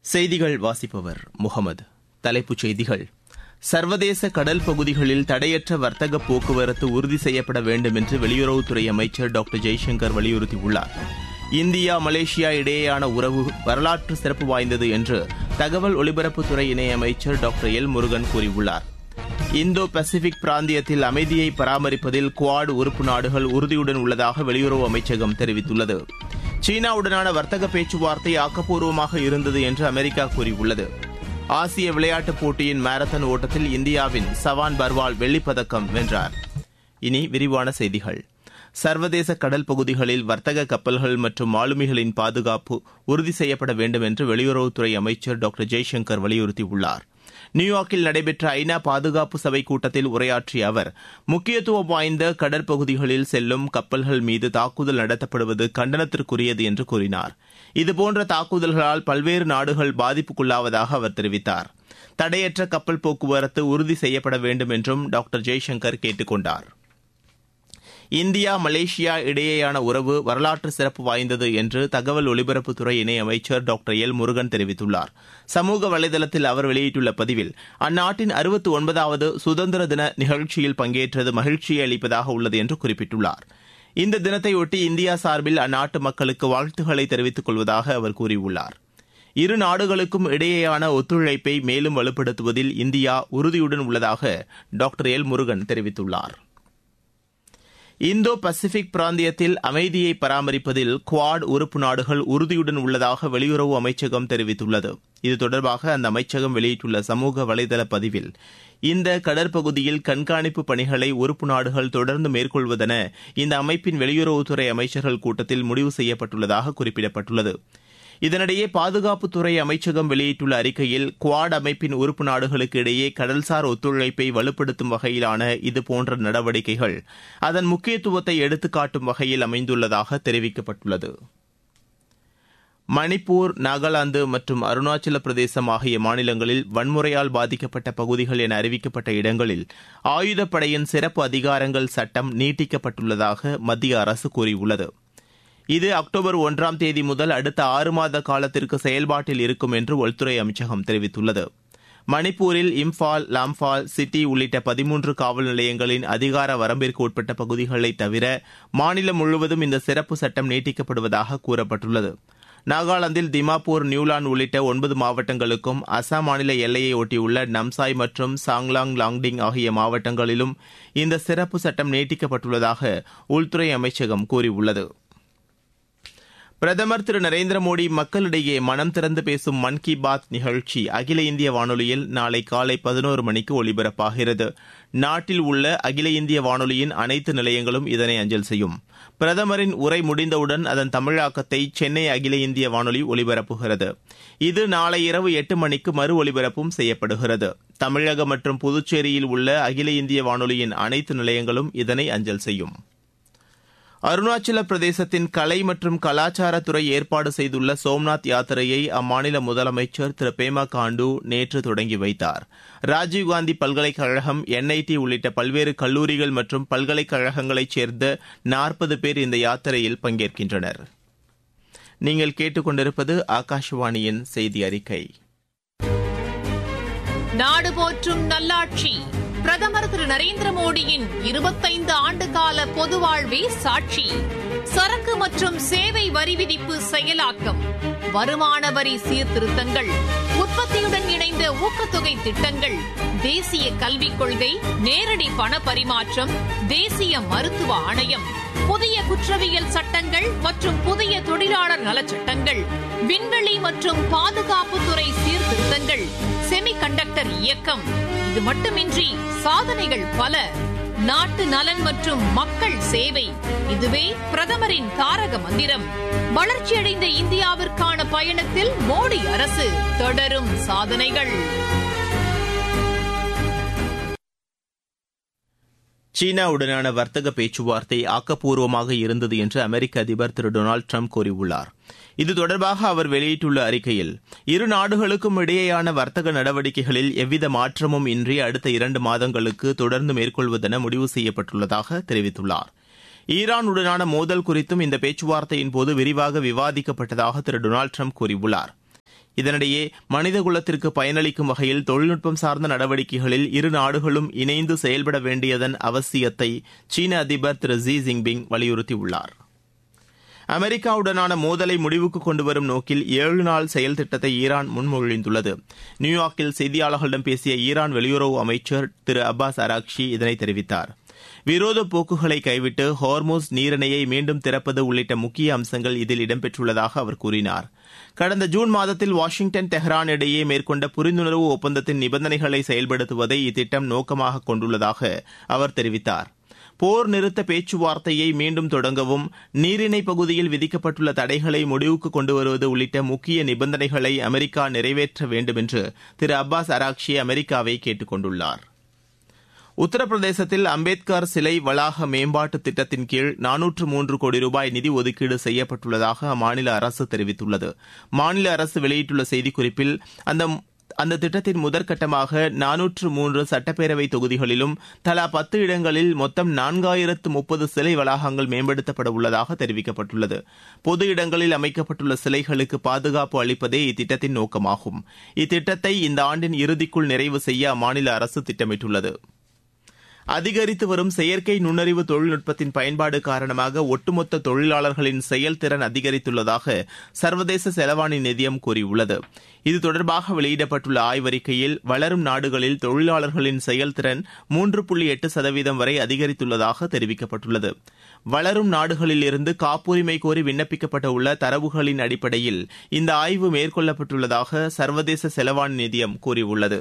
செய்திகள் வாசிப்பவர் முகமது தலைப்புச் செய்திகள் சர்வதேச கடல் பகுதிகளில் தடையற்ற வர்த்தக போக்குவரத்து உறுதி செய்யப்பட வேண்டும் என்று வெளியுறவுத்துறை அமைச்சர் டாக்டர் ஜெய்சங்கர் வலியுறுத்தியுள்ளார் இந்தியா மலேசியா இடையேயான உறவு வரலாற்று சிறப்பு வாய்ந்தது என்று தகவல் ஒலிபரப்புத்துறை இணையமைச்சர் டாக்டர் எல் முருகன் கூறியுள்ளார் இந்தோ பசிபிக் பிராந்தியத்தில் அமைதியை பராமரிப்பதில் குவாட் உறுப்பு நாடுகள் உறுதியுடன் உள்ளதாக வெளியுறவு அமைச்சகம் தெரிவித்துள்ளது சீனாவுடனான வர்த்தக பேச்சுவார்த்தை ஆக்கப்பூர்வமாக இருந்தது என்று அமெரிக்கா கூறியுள்ளது ஆசிய விளையாட்டுப் போட்டியின் மாரத்தான் ஓட்டத்தில் இந்தியாவின் சவான் பர்வால் வெள்ளிப்பதக்கம் வென்றார் இனி விரிவான செய்திகள் சர்வதேச கடல் பகுதிகளில் வர்த்தக கப்பல்கள் மற்றும் மாலுமிகளின் பாதுகாப்பு உறுதி செய்யப்பட வேண்டும் என்று வெளியுறவுத்துறை அமைச்சர் டாக்டர் ஜெய்சங்கர் வலியுறுத்தியுள்ளார் நியூயார்க்கில் நடைபெற்ற ஐநா பாதுகாப்பு சபை கூட்டத்தில் உரையாற்றிய அவர் முக்கியத்துவம் வாய்ந்த கடற்பகுதிகளில் செல்லும் கப்பல்கள் மீது தாக்குதல் நடத்தப்படுவது கண்டனத்திற்குரியது என்று கூறினார் இதுபோன்ற தாக்குதல்களால் பல்வேறு நாடுகள் பாதிப்புக்குள்ளாவதாக அவர் தெரிவித்தார் தடையற்ற கப்பல் போக்குவரத்து உறுதி செய்யப்பட வேண்டும் என்றும் டாக்டர் ஜெய்சங்கர் கேட்டுக் கொண்டார் இந்தியா மலேசியா இடையேயான உறவு வரலாற்று சிறப்பு வாய்ந்தது என்று தகவல் ஒலிபரப்புத்துறை இணையமைச்சர் டாக்டர் எல் முருகன் தெரிவித்துள்ளார் சமூக வலைதளத்தில் அவர் வெளியிட்டுள்ள பதிவில் அந்நாட்டின் அறுபத்தி ஒன்பதாவது சுதந்திர தின நிகழ்ச்சியில் பங்கேற்றது மகிழ்ச்சியை அளிப்பதாக உள்ளது என்று குறிப்பிட்டுள்ளார் இந்த தினத்தையொட்டி இந்தியா சார்பில் அந்நாட்டு மக்களுக்கு வாழ்த்துக்களை தெரிவித்துக் கொள்வதாக அவர் கூறியுள்ளார் இரு நாடுகளுக்கும் இடையேயான ஒத்துழைப்பை மேலும் வலுப்படுத்துவதில் இந்தியா உறுதியுடன் உள்ளதாக டாக்டர் எல் முருகன் தெரிவித்துள்ளார் இந்தோ பசிபிக் பிராந்தியத்தில் அமைதியை பராமரிப்பதில் குவாட் உறுப்பு நாடுகள் உறுதியுடன் உள்ளதாக வெளியுறவு அமைச்சகம் தெரிவித்துள்ளது இது தொடர்பாக அந்த அமைச்சகம் வெளியிட்டுள்ள சமூக வலைதள பதிவில் இந்த கடற்பகுதியில் கண்காணிப்பு பணிகளை உறுப்பு நாடுகள் தொடர்ந்து மேற்கொள்வதென இந்த அமைப்பின் வெளியுறவுத்துறை அமைச்சர்கள் கூட்டத்தில் முடிவு செய்யப்பட்டுள்ளதாக குறிப்பிடப்பட்டுள்ளது இதனிடையே பாதுகாப்புத்துறை அமைச்சகம் வெளியிட்டுள்ள அறிக்கையில் குவாட் அமைப்பின் உறுப்பு நாடுகளுக்கு இடையே கடல்சார் ஒத்துழைப்பை வலுப்படுத்தும் வகையிலான இதுபோன்ற நடவடிக்கைகள் அதன் முக்கியத்துவத்தை எடுத்துக்காட்டும் வகையில் அமைந்துள்ளதாக தெரிவிக்கப்பட்டுள்ளது மணிப்பூர் நாகாலாந்து மற்றும் அருணாச்சல பிரதேசம் ஆகிய மாநிலங்களில் வன்முறையால் பாதிக்கப்பட்ட பகுதிகள் என அறிவிக்கப்பட்ட இடங்களில் ஆயுதப்படையின் சிறப்பு அதிகாரங்கள் சட்டம் நீட்டிக்கப்பட்டுள்ளதாக மத்திய அரசு கூறியுள்ளது இது அக்டோபர் ஒன்றாம் தேதி முதல் அடுத்த ஆறு மாத காலத்திற்கு செயல்பாட்டில் இருக்கும் என்று உள்துறை அமைச்சகம் தெரிவித்துள்ளது மணிப்பூரில் இம்பால் லாம்பால் சிட்டி உள்ளிட்ட பதிமூன்று காவல் நிலையங்களின் அதிகார வரம்பிற்கு உட்பட்ட பகுதிகளை தவிர மாநிலம் முழுவதும் இந்த சிறப்பு சட்டம் நீட்டிக்கப்படுவதாக கூறப்பட்டுள்ளது நாகாலாந்தில் திமாப்பூர் நியூலாந்து உள்ளிட்ட ஒன்பது மாவட்டங்களுக்கும் அசாம் மாநில எல்லையை ஒட்டியுள்ள நம்சாய் மற்றும் சாங்லாங் லாங்டிங் ஆகிய மாவட்டங்களிலும் இந்த சிறப்பு சட்டம் நீட்டிக்கப்பட்டுள்ளதாக உள்துறை அமைச்சகம் கூறியுள்ளது பிரதமர் திரு நரேந்திர மோடி மக்களிடையே மனம் திறந்து பேசும் மன் கி பாத் நிகழ்ச்சி அகில இந்திய வானொலியில் நாளை காலை பதினோரு மணிக்கு ஒலிபரப்பாகிறது நாட்டில் உள்ள அகில இந்திய வானொலியின் அனைத்து நிலையங்களும் இதனை அஞ்சல் செய்யும் பிரதமரின் உரை முடிந்தவுடன் அதன் தமிழாக்கத்தை சென்னை அகில இந்திய வானொலி ஒலிபரப்புகிறது இது நாளை இரவு எட்டு மணிக்கு மறு ஒலிபரப்பும் செய்யப்படுகிறது தமிழகம் மற்றும் புதுச்சேரியில் உள்ள அகில இந்திய வானொலியின் அனைத்து நிலையங்களும் இதனை அஞ்சல் செய்யும் அருணாச்சல பிரதேசத்தின் கலை மற்றும் கலாச்சாரத்துறை ஏற்பாடு செய்துள்ள சோம்நாத் யாத்திரையை அம்மாநில முதலமைச்சர் திரு பேமா காண்டு நேற்று தொடங்கி வைத்தார் ராஜீவ்காந்தி பல்கலைக்கழகம் என்ஐடி உள்ளிட்ட பல்வேறு கல்லூரிகள் மற்றும் பல்கலைக்கழகங்களைச் சேர்ந்த நாற்பது பேர் இந்த யாத்திரையில் பங்கேற்கின்றனர் நீங்கள் கேட்டுக்கொண்டிருப்பது ஆகாஷவாணியின் செய்தி அறிக்கை நாடு போற்றும் நல்லாட்சி பிரதமர் திரு நரேந்திர மோடியின் இருபத்தைந்து ஆண்டுகால பொது வாழ்வே சாட்சி சரக்கு மற்றும் சேவை வரி விதிப்பு செயலாக்கம் வருமான வரி சீர்திருத்தங்கள் உற்பத்தியுடன் இணைந்த ஊக்கத்தொகை திட்டங்கள் தேசிய கல்விக் கொள்கை நேரடி பண பரிமாற்றம் தேசிய மருத்துவ ஆணையம் புதிய குற்றவியல் சட்டங்கள் மற்றும் புதிய தொழிலாளர் நலச்சட்டங்கள் விண்வெளி மற்றும் பாதுகாப்புத்துறை சீர்திருத்தங்கள் செமி கண்டக்டர் இயக்கம் இது மட்டுமின்றி சாதனைகள் பல நாட்டு நலன் மற்றும் மக்கள் சேவை இதுவே பிரதமரின் தாரக மந்திரம் வளர்ச்சியடைந்த இந்தியாவிற்கான பயணத்தில் மோடி அரசு தொடரும் சாதனைகள் சீனாவுடனான வர்த்தக பேச்சுவார்த்தை ஆக்கப்பூர்வமாக இருந்தது என்று அமெரிக்க அதிபர் திரு டொனால்டு ட்ரம்ப் கூறியுள்ளார் இது தொடர்பாக அவர் வெளியிட்டுள்ள அறிக்கையில் இரு நாடுகளுக்கும் இடையேயான வர்த்தக நடவடிக்கைகளில் எவ்வித மாற்றமும் இன்றி அடுத்த இரண்டு மாதங்களுக்கு தொடர்ந்து மேற்கொள்வதென முடிவு செய்யப்பட்டுள்ளதாக தெரிவித்துள்ளார் ஈரானுடனான மோதல் குறித்தும் இந்த பேச்சுவார்த்தையின் போது விரிவாக விவாதிக்கப்பட்டதாக திரு டொனால்டு ட்ரம்ப் கூறியுள்ளார் இதனிடையே மனிதகுலத்திற்கு பயனளிக்கும் வகையில் தொழில்நுட்பம் சார்ந்த நடவடிக்கைகளில் இரு நாடுகளும் இணைந்து செயல்பட வேண்டியதன் அவசியத்தை சீன அதிபர் திரு ஜி ஜின்பிங் வலியுறுத்தியுள்ளார் அமெரிக்காவுடனான மோதலை முடிவுக்கு கொண்டுவரும் நோக்கில் ஏழு நாள் செயல் திட்டத்தை ஈரான் முன்மொழிந்துள்ளது நியூயார்க்கில் செய்தியாளர்களிடம் பேசிய ஈரான் வெளியுறவு அமைச்சர் திரு அப்பாஸ் அராக்ஷி இதனை தெரிவித்தார் விரோத போக்குகளை கைவிட்டு ஹார்மோஸ் நீரிணையை மீண்டும் திறப்பது உள்ளிட்ட முக்கிய அம்சங்கள் இதில் இடம்பெற்றுள்ளதாக அவர் கூறினார் கடந்த ஜூன் மாதத்தில் வாஷிங்டன் தெஹ்ரான் இடையே மேற்கொண்ட புரிந்துணர்வு ஒப்பந்தத்தின் நிபந்தனைகளை செயல்படுத்துவதை இத்திட்டம் நோக்கமாக கொண்டுள்ளதாக அவர் தெரிவித்தார் போர் நிறுத்த பேச்சுவார்த்தையை மீண்டும் தொடங்கவும் நீரிணை பகுதியில் விதிக்கப்பட்டுள்ள தடைகளை முடிவுக்கு கொண்டு வருவது உள்ளிட்ட முக்கிய நிபந்தனைகளை அமெரிக்கா நிறைவேற்ற வேண்டும் என்று திரு அப்பாஸ் அராக்ஷி அமெரிக்காவை கேட்டுக் கொண்டுள்ளார் உத்தரப்பிரதேசத்தில் அம்பேத்கர் சிலை வளாக மேம்பாட்டு திட்டத்தின் கீழ் நானூற்று மூன்று கோடி ரூபாய் நிதி ஒதுக்கீடு செய்யப்பட்டுள்ளதாக அம்மாநில அரசு தெரிவித்துள்ளது மாநில அரசு வெளியிட்டுள்ள செய்திக்குறிப்பில் அந்த அந்த திட்டத்தின் முதற்கட்டமாக நானூற்று மூன்று சட்டப்பேரவை தொகுதிகளிலும் தலா பத்து இடங்களில் மொத்தம் நான்காயிரத்து முப்பது சிலை வளாகங்கள் மேம்படுத்தப்பட உள்ளதாக தெரிவிக்கப்பட்டுள்ளது பொது இடங்களில் அமைக்கப்பட்டுள்ள சிலைகளுக்கு பாதுகாப்பு அளிப்பதே இத்திட்டத்தின் நோக்கமாகும் இத்திட்டத்தை இந்த ஆண்டின் இறுதிக்குள் நிறைவு செய்ய அம்மாநில அரசு திட்டமிட்டுள்ளது அதிகரித்து வரும் செயற்கை நுண்ணறிவு தொழில்நுட்பத்தின் பயன்பாடு காரணமாக ஒட்டுமொத்த தொழிலாளர்களின் செயல்திறன் அதிகரித்துள்ளதாக சர்வதேச செலவாணி நிதியம் கூறியுள்ளது இது தொடர்பாக வெளியிடப்பட்டுள்ள ஆய்வறிக்கையில் வளரும் நாடுகளில் தொழிலாளர்களின் செயல்திறன் மூன்று புள்ளி எட்டு சதவீதம் வரை அதிகரித்துள்ளதாக தெரிவிக்கப்பட்டுள்ளது வளரும் நாடுகளில் இருந்து காப்புரிமை கோரி விண்ணப்பிக்கப்பட உள்ள தரவுகளின் அடிப்படையில் இந்த ஆய்வு மேற்கொள்ளப்பட்டுள்ளதாக சர்வதேச செலவாணி நிதியம் கூறியுள்ளது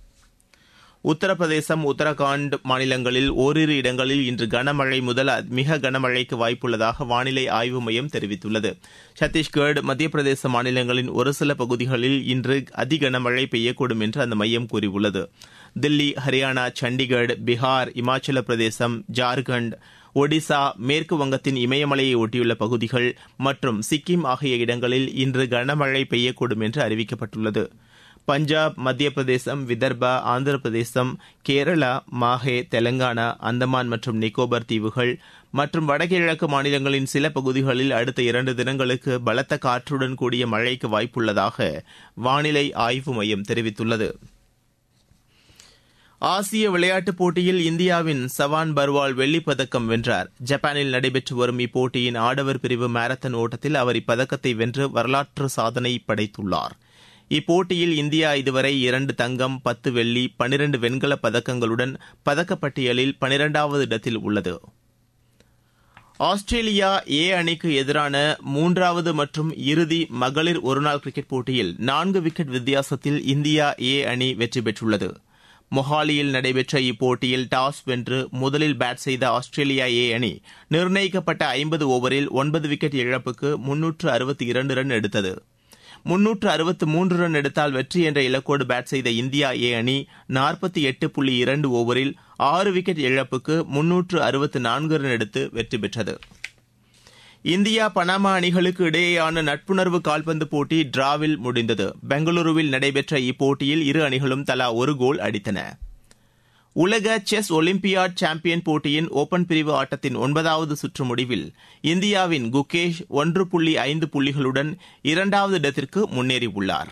உத்தரப்பிரதேசம் உத்தரகாண்ட் மாநிலங்களில் ஓரிரு இடங்களில் இன்று கனமழை முதல் மிக கனமழைக்கு வாய்ப்புள்ளதாக வானிலை ஆய்வு மையம் தெரிவித்துள்ளது சத்தீஸ்கர் மத்திய பிரதேச மாநிலங்களின் ஒரு சில பகுதிகளில் இன்று அதி கனமழை பெய்யக்கூடும் என்று அந்த மையம் கூறியுள்ளது தில்லி ஹரியானா சண்டிகர் பீகார் இமாச்சல பிரதேசம் ஜார்க்கண்ட் ஒடிசா மேற்கு வங்கத்தின் இமயமலையை ஒட்டியுள்ள பகுதிகள் மற்றும் சிக்கிம் ஆகிய இடங்களில் இன்று கனமழை பெய்யக்கூடும் என்று அறிவிக்கப்பட்டுள்ளது பஞ்சாப் மத்திய பிரதேசம் விதர்பா ஆந்திர பிரதேசம் கேரளா மாஹே தெலங்கானா அந்தமான் மற்றும் நிக்கோபர் தீவுகள் மற்றும் வடகிழக்கு மாநிலங்களின் சில பகுதிகளில் அடுத்த இரண்டு தினங்களுக்கு பலத்த காற்றுடன் கூடிய மழைக்கு வாய்ப்புள்ளதாக வானிலை ஆய்வு மையம் தெரிவித்துள்ளது ஆசிய விளையாட்டுப் போட்டியில் இந்தியாவின் சவான் பர்வால் வெள்ளிப் பதக்கம் வென்றார் ஜப்பானில் நடைபெற்று வரும் இப்போட்டியின் ஆடவர் பிரிவு மாரத்தான் ஓட்டத்தில் அவர் இப்பதக்கத்தை வென்று வரலாற்று சாதனை படைத்துள்ளார் இப்போட்டியில் இந்தியா இதுவரை இரண்டு தங்கம் பத்து வெள்ளி பனிரண்டு வெண்கலப் பதக்கங்களுடன் பதக்கப்பட்டியலில் பனிரெண்டாவது இடத்தில் உள்ளது ஆஸ்திரேலியா ஏ அணிக்கு எதிரான மூன்றாவது மற்றும் இறுதி மகளிர் ஒருநாள் கிரிக்கெட் போட்டியில் நான்கு விக்கெட் வித்தியாசத்தில் இந்தியா ஏ அணி வெற்றி பெற்றுள்ளது மொஹாலியில் நடைபெற்ற இப்போட்டியில் டாஸ் வென்று முதலில் பேட் செய்த ஆஸ்திரேலியா ஏ அணி நிர்ணயிக்கப்பட்ட ஐம்பது ஓவரில் ஒன்பது விக்கெட் இழப்புக்கு முன்னூற்று அறுபத்தி இரண்டு ரன் எடுத்தது முன்னூற்று அறுபத்து மூன்று ரன் எடுத்தால் வெற்றி என்ற இலக்கோடு பேட் செய்த இந்தியா ஏ அணி நாற்பத்தி எட்டு புள்ளி இரண்டு ஓவரில் ஆறு விக்கெட் இழப்புக்கு முன்னூற்று அறுபத்து நான்கு ரன் எடுத்து வெற்றி பெற்றது இந்தியா பனாமா அணிகளுக்கு இடையேயான நட்புணர்வு கால்பந்து போட்டி டிராவில் முடிந்தது பெங்களூருவில் நடைபெற்ற இப்போட்டியில் இரு அணிகளும் தலா ஒரு கோல் அடித்தன உலக செஸ் ஒலிம்பியாட் சாம்பியன் போட்டியின் ஓபன் பிரிவு ஆட்டத்தின் ஒன்பதாவது சுற்று முடிவில் இந்தியாவின் குகேஷ் ஒன்று புள்ளி ஐந்து புள்ளிகளுடன் இரண்டாவது இடத்திற்கு முன்னேறியுள்ளார்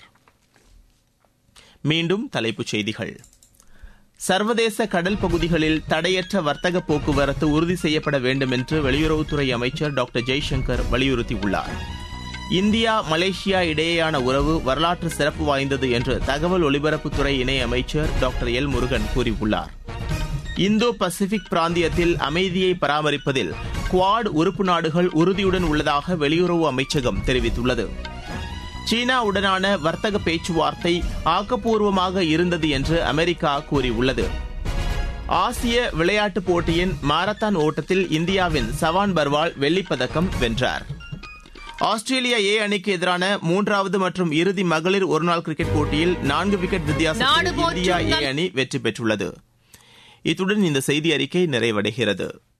மீண்டும் தலைப்புச் செய்திகள் சர்வதேச கடல் பகுதிகளில் தடையற்ற வர்த்தக போக்குவரத்து உறுதி செய்யப்பட வேண்டும் என்று வெளியுறவுத்துறை அமைச்சர் டாக்டர் ஜெய்சங்கர் வலியுறுத்தியுள்ளார் இந்தியா மலேசியா இடையேயான உறவு வரலாற்று சிறப்பு வாய்ந்தது என்று தகவல் ஒலிபரப்புத்துறை இணை அமைச்சர் டாக்டர் எல் முருகன் கூறியுள்ளார் இந்தோ பசிபிக் பிராந்தியத்தில் அமைதியை பராமரிப்பதில் குவாட் உறுப்பு நாடுகள் உறுதியுடன் உள்ளதாக வெளியுறவு அமைச்சகம் தெரிவித்துள்ளது சீனாவுடனான வர்த்தக பேச்சுவார்த்தை ஆக்கப்பூர்வமாக இருந்தது என்று அமெரிக்கா கூறியுள்ளது ஆசிய விளையாட்டுப் போட்டியின் மாரத்தான் ஓட்டத்தில் இந்தியாவின் சவான் பர்வால் வெள்ளிப்பதக்கம் வென்றார் ஆஸ்திரேலியா ஏ அணிக்கு எதிரான மூன்றாவது மற்றும் இறுதி மகளிர் ஒருநாள் கிரிக்கெட் போட்டியில் நான்கு விக்கெட் வித்தியாசத்தில் இந்தியா ஏ அணி வெற்றி பெற்றுள்ளது இத்துடன் இந்த செய்தி அறிக்கை நிறைவடைகிறது